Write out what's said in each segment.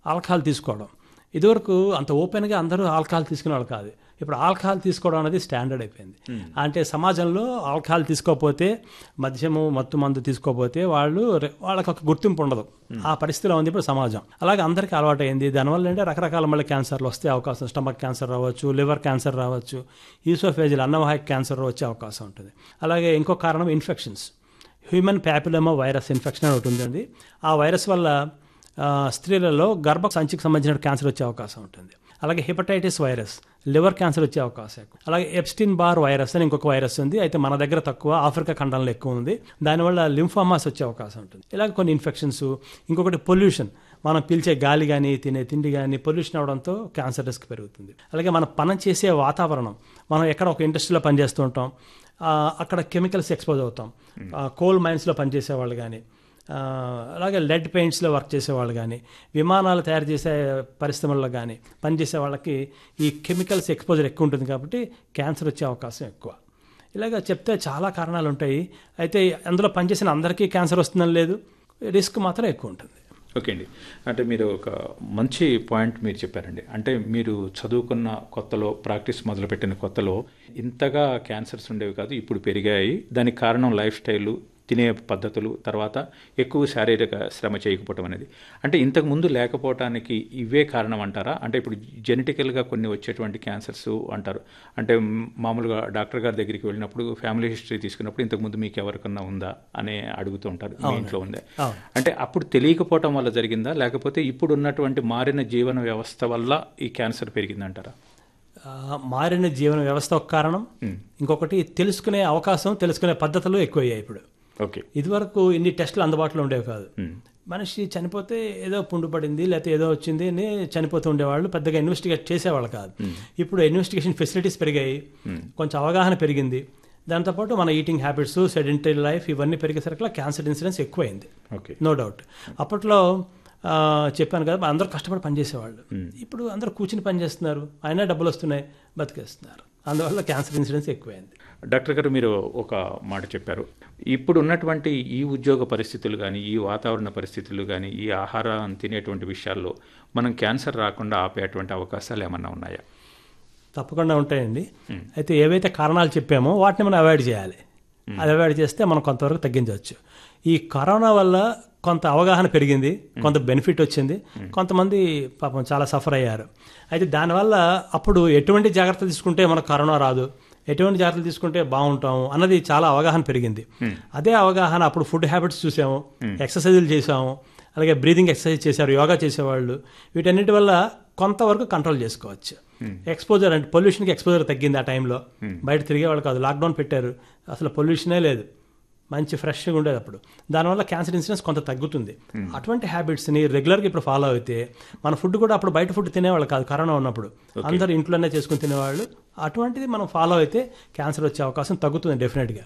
Alcohol తీసుకోవడం ఇదివరకు అంత ఓపెన్గా అందరూ ఆల్కహాల్ తీసుకునేవాళ్ళు కాదు ఇప్పుడు ఆల్కహాల్ తీసుకోవడం అనేది స్టాండర్డ్ అయిపోయింది అంటే సమాజంలో ఆల్కహాల్ తీసుకోకపోతే మద్యము మత్తు మందు తీసుకోకపోతే వాళ్ళు రె- వాళ్ళకి ఒక గుర్తింపు ఉండదు ఆ పరిస్థితిలో ఉంది ఇప్పుడు సమాజం అలాగే అందరికీ అలవాటు అయింది దానివల్ల అంటే రకరకాల మళ్ళీ క్యాన్సర్లు వస్తే అవకాశం స్టమక్ క్యాన్సర్ రావచ్చు లివర్ క్యాన్సర్ రావచ్చు ఈసోఫేజిల్ అన్నవాహిక క్యాన్సర్ వచ్చే అవకాశం ఉంటుంది అలాగే ఇంకో కారణం infections human papilloma virus infection అని ఒకటి ఉందండి ఆ వైరస్ వల్ల ఆ, స్త్రీలలో గర్భ సంచికి సంబంధించిన క్యాన్సర్ వచ్చే అవకాశం ఉంటుంది అలాగే హెపటైటిస్ వైరస్ లివర్ క్యాన్సర్ వచ్చే అవకాశం ఎక్కువ అలాగే ఎప్స్టిన్ బార్ వైరస్ అని ఇంకొక వైరస్ ఉంది అయితే మన దగ్గర తక్కువ ఆఫ్రికా ఖండంలో ఎక్కువ ఉంది దానివల్ల లింఫామాస్ వచ్చే అవకాశం ఉంటుంది ఇలాగ కొన్ని ఇన్ఫెక్షన్స్ ఇంకొకటి పొల్యూషన్ మనం పీల్చే గాలి కానీ తినే తిండి కానీ పొల్యూషన్ అవడంతో క్యాన్సర్ రిస్క్ పెరుగుతుంది అలాగే మనం పని చేసే వాతావరణం మనం ఎక్కడ ఒక ఇండస్ట్రీలో పనిచేస్తూ ఉంటాం ఆ, అక్కడ కెమికల్స్ ఎక్స్పోజ్ అవుతాం కోల్ మైన్స్లో పనిచేసే వాళ్ళు కానీ ఆ, అలాగే లెడ్ పెయింట్స్లో వర్క్ చేసేవాళ్ళు కానీ విమానాలు తయారు చేసే పరిశ్రమల్లో కానీ పనిచేసే వాళ్ళకి ఈ కెమికల్స్ ఎక్స్పోజర్ ఎక్కువ ఉంటుంది కాబట్టి క్యాన్సర్ వచ్చే అవకాశం ఎక్కువ ఇలాగ చెప్తే చాలా కారణాలు ఉంటాయి అయితే అందులో పనిచేసిన అందరికీ క్యాన్సర్ వస్తుందని లేదు రిస్క్ మాత్రం ఎక్కువ ఉంటుంది ఓకే అండి అంటే మీరు ఒక మంచి పాయింట్ మీరు చెప్పారండి అంటే మీరు చదువుకున్న కొత్తలో ప్రాక్టీస్ మొదలుపెట్టిన కొత్తలో ఇంతగా క్యాన్సర్స్ ఉండేవి కాదు ఇప్పుడు పెరిగాయి దానికి కారణం లైఫ్ స్టైలు తినే పద్ధతులు తర్వాత ఎక్కువ శారీరక శ్రమ చేయకపోవటం అనేది అంటే ఇంతకు ముందు లేకపోవటానికి ఇవే కారణం అంటారా అంటే ఇప్పుడు జెనెటికల్గా కొన్ని వచ్చేటువంటి క్యాన్సర్స్ అంటారు అంటే మ్, మామూలుగా డాక్టర్ గారి దగ్గరికి వెళ్ళినప్పుడు ఫ్యామిలీ హిస్టరీ తీసుకున్నప్పుడు ఇంతకు ముందు మీకు ఎవరికన్నా ఉందా అని అడుగుతూ ఉంటారు మీ ఇంట్లో ఉందా అవును. అంటే అప్పుడు తెలియకపోవటం వల్ల జరిగిందా లేకపోతే ఇప్పుడు ఉన్నటువంటి మారిన జీవన వ్యవస్థ వల్ల ఈ క్యాన్సర్ పెరిగిందంటారా ఆ, మారిన జీవన వ్యవస్థ ఒక కారణం ఇంకొకటి తెలుసుకునే అవకాశం తెలుసుకునే పద్ధతులు ఎక్కువయ్యాయి ఇప్పుడు ఓకే ఇదివరకు ఇన్ని టెస్టులు అందుబాటులో ఉండేవి కాదు మనిషి చనిపోతే ఏదో పుండు పడింది లేకపోతే ఏదో వచ్చింది అని చనిపోతూ ఉండేవాళ్ళు పెద్దగా ఇన్వెస్టిగేట్ చేసేవాళ్ళు కాదు ఇప్పుడు ఇన్వెస్టిగేషన్ ఫెసిలిటీస్ పెరిగాయి కొంచెం అవగాహన పెరిగింది దాంతోపాటు మన ఈటింగ్ హ్యాబిట్స్ సెడెంటరీ లైఫ్ ఇవన్నీ పెరిగేసరికి క్యాన్సర్ ఇన్సిడెన్స్ ఎక్కువైంది ఓకే నో డౌట్ అప్పట్లో ఆ, చెప్పాను కదా అందరూ కష్టపడి పనిచేసేవాళ్ళు ఇప్పుడు అందరూ కూర్చుని పనిచేస్తున్నారు అయినా డబ్బులు వస్తున్నాయి బతికేస్తున్నారు అందువల్ల క్యాన్సర్ ఇన్సిడెన్స్ ఎక్కువైంది డాక్టర్ గారు మీరు ఒక మాట చెప్పారు ఇప్పుడు ఉన్నటువంటి ఈ ఉద్యోగ పరిస్థితులు కానీ ఈ వాతావరణ పరిస్థితులు కానీ ఈ ఆహారం తినేటువంటి విషయాల్లో మనం క్యాన్సర్ రాకుండా ఆపేటువంటి అవకాశాలు ఏమన్నా ఉన్నాయా తప్పకుండా ఉంటాయండి అయితే ఏవైతే కారణాలు చెప్పామో వాటిని మనం అవాయిడ్ చేయాలి అది అవాయిడ్ చేస్తే మనం కొంతవరకు తగ్గించవచ్చు ఈ కరోనా వల్ల కొంత అవగాహన పెరిగింది కొంత బెనిఫిట్ వచ్చింది కొంతమంది పాపం చాలా సఫర్ అయ్యారు అయితే దానివల్ల అప్పుడు ఎటువంటి జాగ్రత్తలు తీసుకుంటే మనకు కరోనా రాదు ఎటువంటి జాగ్రత్తలు తీసుకుంటే బాగుంటాము అన్నది చాలా అవగాహన పెరిగింది అదే అవగాహన అప్పుడు ఫుడ్ హ్యాబిట్స్ చూసాము ఎక్సర్సైజులు చేసాము అలాగే బ్రీదింగ్ ఎక్సర్సైజ్ చేశారు యోగా చేసేవాళ్ళు వీటన్నిటి వల్ల కొంతవరకు కంట్రోల్ చేసుకోవచ్చు ఎక్స్పోజర్ అంటే పొల్యూషన్కి ఎక్స్పోజర్ తగ్గింది ఆ టైంలో బయట తిరిగేవాళ్ళు కాదు లాక్డౌన్ పెట్టారు అసలు పొల్యూషనే లేదు మంచి ఫ్రెష్గా ఉండేది అప్పుడు దానివల్ల క్యాన్సర్ ఇన్సిడెన్స్ కొంత తగ్గుతుంది అటువంటి హ్యాబిట్స్ని రెగ్యులర్గా ఇప్పుడు ఫాలో అయితే మన ఫుడ్ కూడా అప్పుడు బయట ఫుడ్ తినేవాళ్ళు కాదు కరోనా ఉన్నప్పుడు అందరూ ఇంట్లోనే చేసుకుని తినేవాళ్ళు అటువంటిది మనం ఫాలో అయితే క్యాన్సర్ వచ్చే అవకాశం తగ్గుతుంది డెఫినెట్గా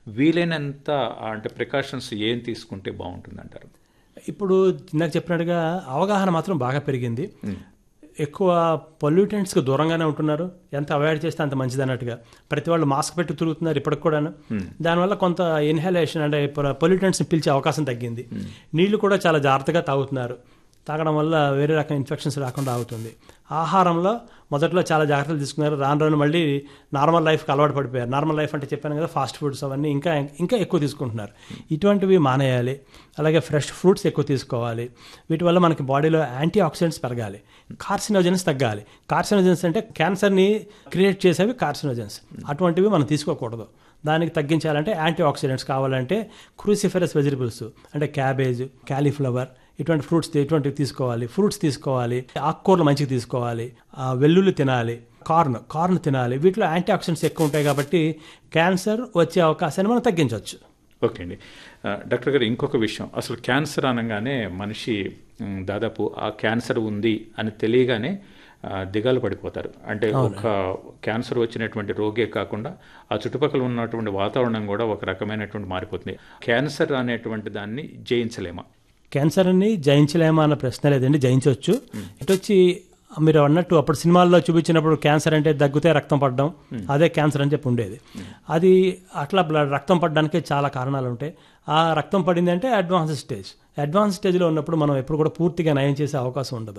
వీలైనంత అంటే ప్రికాషన్స్ ఏం తీసుకుంటే బాగుంటుంది అంటారు ఇప్పుడు ఇందాక చెప్పినట్టుగా అవగాహన మాత్రం బాగా పెరిగింది ఎక్కువ పొల్యూటెంట్స్కి దూరంగానే ఉంటున్నారు ఎంత అవాయిడ్ చేస్తే అంత మంచిది అన్నట్టుగా ప్రతి వాళ్ళు మాస్క్ పెట్టి తిరుగుతున్నారు ఇప్పటికి కూడాను దానివల్ల కొంత ఇన్హలేషన్ అంటే పొల్యూటెంట్స్ని పిలిచే అవకాశం తగ్గింది నీళ్లు కూడా చాలా జాగ్రత్తగా తాగుతున్నారు తాగడం వల్ల వేరే రకం ఇన్ఫెక్షన్స్ రాకుండా అవుతుంది ఆహారంలో మొదట్లో చాలా జాగ్రత్తలు తీసుకున్నారు రాను రాను మళ్ళీ నార్మల్ లైఫ్కి అలవాటు పడిపోయారు నార్మల్ లైఫ్ అంటే చెప్పాను కదా ఫాస్ట్ ఫుడ్స్ అవన్నీ ఇంకా ఇంకా ఎక్కువ తీసుకుంటున్నారు ఇటువంటివి మానేయాలి అలాగే ఫ్రెష్ ఫ్రూట్స్ ఎక్కువ తీసుకోవాలి వీటి వల్ల మనకి బాడీలో యాంటీ ఆక్సిడెంట్స్ పెరగాలి కార్సినోజన్స్ తగ్గాలి కార్సినోజన్స్ అంటే క్యాన్సర్ని క్రియేట్ చేసేవి కార్సినోజన్స్ అటువంటివి మనం తీసుకోకూడదు దానికి తగ్గించాలంటే యాంటీ ఆక్సిడెంట్స్ కావాలంటే క్రూసిఫెరస్ వెజిటబుల్స్ అంటే క్యాబేజ్ క్యాలీఫ్లవర్ ఇటువంటి ఫ్రూట్స్ ఇటువంటివి తీసుకోవాలి ఫ్రూట్స్ తీసుకోవాలి ఆకుకూరలు మంచిగా తీసుకోవాలి ఆ, వెల్లుల్లి తినాలి కార్న్ కార్న్ తినాలి వీటిలో యాంటీ ఆక్సిడెంట్స్ ఎక్కువ ఉంటాయి కాబట్టి క్యాన్సర్ వచ్చే అవకాశాన్ని మనం తగ్గించవచ్చు ఓకే అండి ఆ, డాక్టర్ గారు ఇంకొక విషయం అసలు క్యాన్సర్ అనగానే మనిషి మ్, దాదాపు ఆ క్యాన్సర్ ఉంది అని తెలియగానే ఆ, దిగాలు పడిపోతారు అంటే ఒక క్యాన్సర్ వచ్చినటువంటి రోగే కాకుండా ఆ చుట్టుపక్కల ఉన్నటువంటి వాతావరణం కూడా ఒక రకమైనటువంటి మారిపోతుంది క్యాన్సర్ అనేటువంటి దాన్ని జయించలేమా క్యాన్సర్ని జయించలేమా అన్న ప్రశ్న లేదండి జయించవచ్చు ఇటు వచ్చి మీరు అన్నట్టు అప్పుడు సినిమాల్లో చూపించినప్పుడు క్యాన్సర్ అంటే దగ్గుతే రక్తం పడడం అదే క్యాన్సర్ అని చెప్పి ఉండేది అది అట్లా బ్లడ్ రక్తం పడడానికి చాలా కారణాలు ఉంటాయి ఆ రక్తం పడింది అంటే అడ్వాన్స్ స్టేజ్ అడ్వాన్స్ స్టేజ్లో ఉన్నప్పుడు మనం ఎప్పుడు కూడా పూర్తిగా నయం చేసే అవకాశం ఉండదు